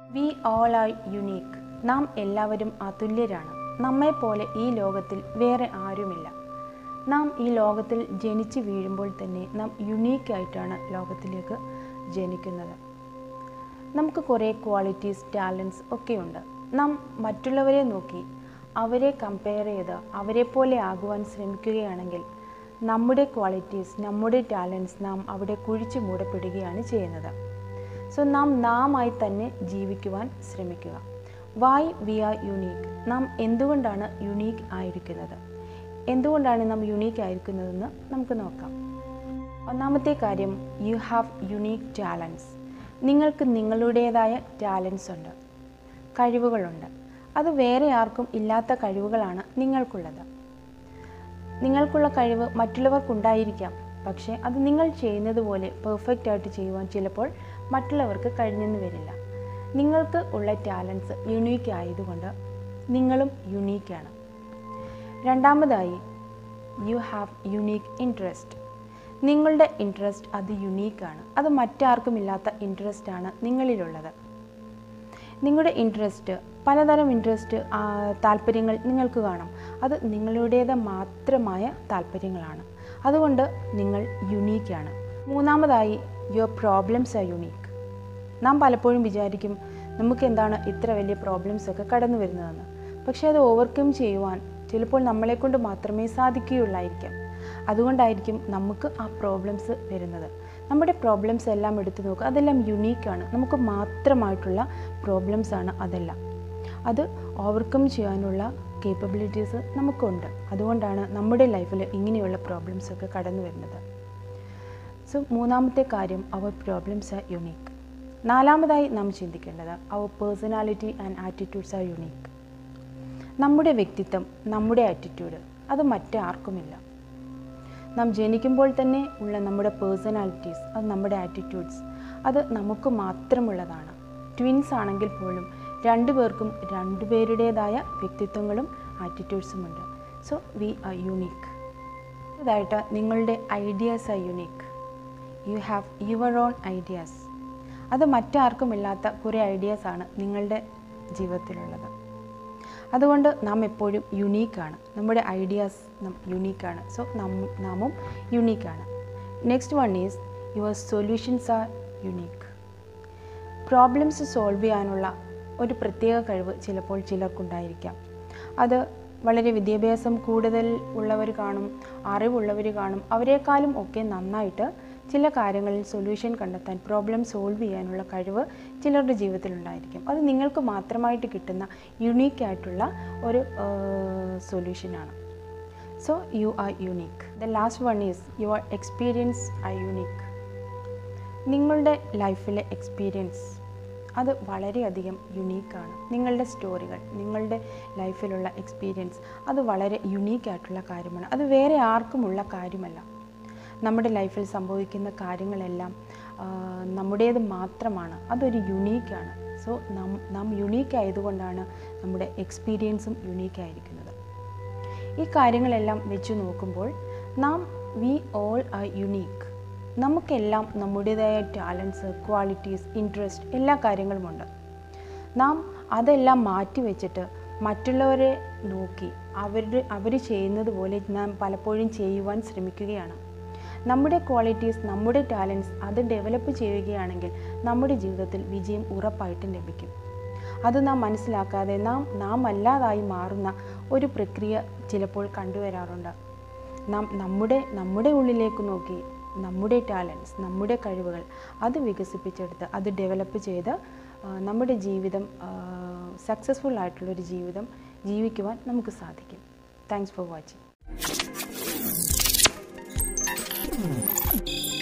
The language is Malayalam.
വി ഓൾ ആർ യുണീക്ക് നാം എല്ലാവരും അതുല്യരാണ് നമ്മെപ്പോലെ ഈ ലോകത്തിൽ വേറെ ആരുമില്ല നാം ഈ ലോകത്തിൽ ജനിച്ചു വീഴുമ്പോൾ തന്നെ നാം യുണീക്കായിട്ടാണ് ലോകത്തിലേക്ക് ജനിക്കുന്നത് നമുക്ക് കുറേ ക്വാളിറ്റീസ് ടാലൻസ് ഒക്കെയുണ്ട് നാം മറ്റുള്ളവരെ നോക്കി അവരെ കമ്പയർ ചെയ്ത് അവരെ പോലെ ആകുവാൻ ശ്രമിക്കുകയാണെങ്കിൽ നമ്മുടെ ക്വാളിറ്റീസ് നമ്മുടെ ടാലൻസ് നാം അവിടെ കുഴിച്ചു മൂടപ്പെടുകയാണ് ചെയ്യുന്നത് സോ നാം നാമായി തന്നെ ജീവിക്കുവാൻ ശ്രമിക്കുക വൈ വി ആർ യുണീക്ക് നാം എന്തുകൊണ്ടാണ് യുണീക്ക് ആയിരിക്കുന്നത് എന്തുകൊണ്ടാണ് നാം യുണീക്ക് ആയിരിക്കുന്നതെന്ന് നമുക്ക് നോക്കാം ഒന്നാമത്തെ കാര്യം യു ഹാവ് യുണീക്ക് ടാലൻസ് നിങ്ങൾക്ക് നിങ്ങളുടേതായ ടാലൻസ് ഉണ്ട് കഴിവുകളുണ്ട് അത് വേറെ ആർക്കും ഇല്ലാത്ത കഴിവുകളാണ് നിങ്ങൾക്കുള്ളത് നിങ്ങൾക്കുള്ള കഴിവ് മറ്റുള്ളവർക്കുണ്ടായിരിക്കാം പക്ഷേ അത് നിങ്ങൾ ചെയ്യുന്നത് പോലെ പെർഫെക്റ്റ് ആയിട്ട് ചെയ്യുവാൻ ചിലപ്പോൾ മറ്റുള്ളവർക്ക് കഴിഞ്ഞെന്ന് വരില്ല നിങ്ങൾക്ക് ഉള്ള ടാലൻസ് യുണീക്ക് ആയതുകൊണ്ട് നിങ്ങളും യുണീക്കാണ് രണ്ടാമതായി യു ഹാവ് യുണീക്ക് ഇൻട്രസ്റ്റ് നിങ്ങളുടെ ഇൻട്രസ്റ്റ് അത് യുണീക്കാണ് അത് മറ്റാർക്കും ഇല്ലാത്ത ഇൻട്രസ്റ്റ് ആണ് നിങ്ങളിലുള്ളത് നിങ്ങളുടെ ഇൻട്രസ്റ്റ് പലതരം ഇൻട്രസ്റ്റ് താല്പര്യങ്ങൾ നിങ്ങൾക്ക് കാണും അത് നിങ്ങളുടേത് മാത്രമായ താല്പര്യങ്ങളാണ് അതുകൊണ്ട് നിങ്ങൾ യുണീക്കാണ് മൂന്നാമതായി യുവർ പ്രോബ്ലംസ് ആർ യുണീക്ക് നാം പലപ്പോഴും വിചാരിക്കും നമുക്ക് എന്താണ് ഇത്ര വലിയ പ്രോബ്ലംസ് ഒക്കെ കടന്നു വരുന്നതെന്ന് പക്ഷേ അത് ഓവർകം ചെയ്യുവാൻ ചിലപ്പോൾ നമ്മളെക്കൊണ്ട് മാത്രമേ സാധിക്കുകയുള്ളായിരിക്കാം അതുകൊണ്ടായിരിക്കും നമുക്ക് ആ പ്രോബ്ലംസ് വരുന്നത് നമ്മുടെ പ്രോബ്ലംസ് എല്ലാം എടുത്തു നോക്കുക അതെല്ലാം യുണീക്കാണ് നമുക്ക് മാത്രമായിട്ടുള്ള പ്രോബ്ലംസ് ആണ് അതെല്ലാം അത് ഓവർകം ചെയ്യാനുള്ള കേപ്പബിലിറ്റീസ് നമുക്കുണ്ട് അതുകൊണ്ടാണ് നമ്മുടെ ലൈഫിൽ ഇങ്ങനെയുള്ള പ്രോബ്ലംസ് ഒക്കെ കടന്നു വരുന്നത് സോ മൂന്നാമത്തെ കാര്യം അവർ പ്രോബ്ലംസ് ആർ യുണീക്ക് നാലാമതായി നാം ചിന്തിക്കേണ്ടത് അവർ personality and attitudes are unique നമ്മുടെ വ്യക്തിത്വം നമ്മുടെ ആറ്റിറ്റ്യൂഡ് അത് മറ്റാർക്കുമില്ല നാം ജനിക്കുമ്പോൾ തന്നെ ഉള്ള നമ്മുടെ പേഴ്സണാലിറ്റീസ് അത് നമ്മുടെ ആറ്റിറ്റ്യൂഡ്സ് അത് നമുക്ക് മാത്രമുള്ളതാണ് ട്വിൻസ് ആണെങ്കിൽ പോലും രണ്ടു പേർക്കും രണ്ടുപേരുടേതായ വ്യക്തിത്വങ്ങളും ആറ്റിറ്റ്യൂഡ്സും ഉണ്ട് സോ വി ആർ യുണീക്ക് അതായിട്ട് നിങ്ങളുടെ ideas are unique you have your own ideas അത് മറ്റാർക്കുമില്ലാത്ത കുറേ ഐഡിയാസാണ് നിങ്ങളുടെ ജീവിതത്തിലുള്ളത് അതുകൊണ്ട് നാം എപ്പോഴും യുണീക്കാണ് നമ്മുടെ ഐഡിയാസ് യുണീക്കാണ് സോ നാമും യുണീക്കാണ് next one is your solutions are unique problems solve ചെയ്യാനുള്ള ഒരു പ്രത്യേക കഴിവ് ചിലപ്പോൾ ചിലർക്കുണ്ടായിരിക്കാം അത് വളരെ വിദ്യാഭ്യാസം കൂടുതൽ ഉള്ളവർ കാണും അറിവുള്ളവർ കാണും അവരെക്കാളും ഒക്കെ നന്നായിട്ട് ചില കാര്യങ്ങളിൽ സൊല്യൂഷൻ കണ്ടെത്താൻ പ്രോബ്ലം സോൾവ് ചെയ്യാനുള്ള കഴിവ് ചിലരുടെ ജീവിതത്തിലുണ്ടായിരിക്കും അത് നിങ്ങൾക്ക് മാത്രമായിട്ട് കിട്ടുന്ന യുണീക്ക് ആയിട്ടുള്ള ഒരു സൊല്യൂഷനാണ് so you are unique the last one is your experience are unique നിങ്ങളുടെ ലൈഫിലെ എക്സ്പീരിയൻസ് അത് വളരെയധികം യുണീക്കാണ് നിങ്ങളുടെ സ്റ്റോറികൾ നിങ്ങളുടെ ലൈഫിലുള്ള എക്സ്പീരിയൻസ് അത് വളരെ യുണീക്കായിട്ടുള്ള കാര്യമാണ് അത് വേറെ ആർക്കുമുള്ള കാര്യമല്ല നമ്മുടെ ലൈഫിൽ സംഭവിക്കുന്ന കാര്യങ്ങളെല്ലാം നമ്മുടേത് മാത്രമാണ് അതൊരു യുണീക്കാണ് സോ നാം നാം യുണീക്ക് ആയതുകൊണ്ടാണ് നമ്മുടെ എക്സ്പീരിയൻസും യുണീക്കായിരിക്കുന്നത് ഈ കാര്യങ്ങളെല്ലാം വെച്ച് നോക്കുമ്പോൾ നാം വി ഓൾ ആർ യുണീക്ക് നമുക്കെല്ലാം നമ്മുടേതായ ടാലൻസ് ക്വാളിറ്റീസ് ഇൻട്രസ്റ്റ് എല്ലാ കാര്യങ്ങളുമുണ്ട് നാം അതെല്ലാം മാറ്റി വെച്ചിട്ട് മറ്റുള്ളവരെ നോക്കി അവരുടെ അവർ ചെയ്യുന്നത് പോലെ നാം പലപ്പോഴും ചെയ്യുവാൻ ശ്രമിക്കുകയാണ് നമ്മുടെ ക്വാളിറ്റീസ് നമ്മുടെ ടാലൻസ് അത് ഡെവലപ്പ് ചെയ്യുകയാണെങ്കിൽ നമ്മുടെ ജീവിതത്തിൽ വിജയം ഉറപ്പായിട്ടും ലഭിക്കും അത് നാം മനസ്സിലാക്കാതെ നാം നാം അല്ലാതായി മാറുന്ന ഒരു പ്രക്രിയ ചിലപ്പോൾ കണ്ടുവരാറുണ്ട് നാം നമ്മുടെ നമ്മുടെ ഉള്ളിലേക്ക് നോക്കി നമ്മുടെ ടാലൻസ് നമ്മുടെ കഴിവുകൾ അത് വികസിപ്പിച്ചെടുത്ത് അത് ഡെവലപ്പ് ചെയ്ത് നമ്മുടെ ജീവിതം സക്സസ്ഫുൾ ആയിട്ടുള്ളൊരു ജീവിതം ജീവിക്കുവാൻ നമുക്ക് സാധിക്കും താങ്ക്സ് ഫോർ വാച്ചിങ്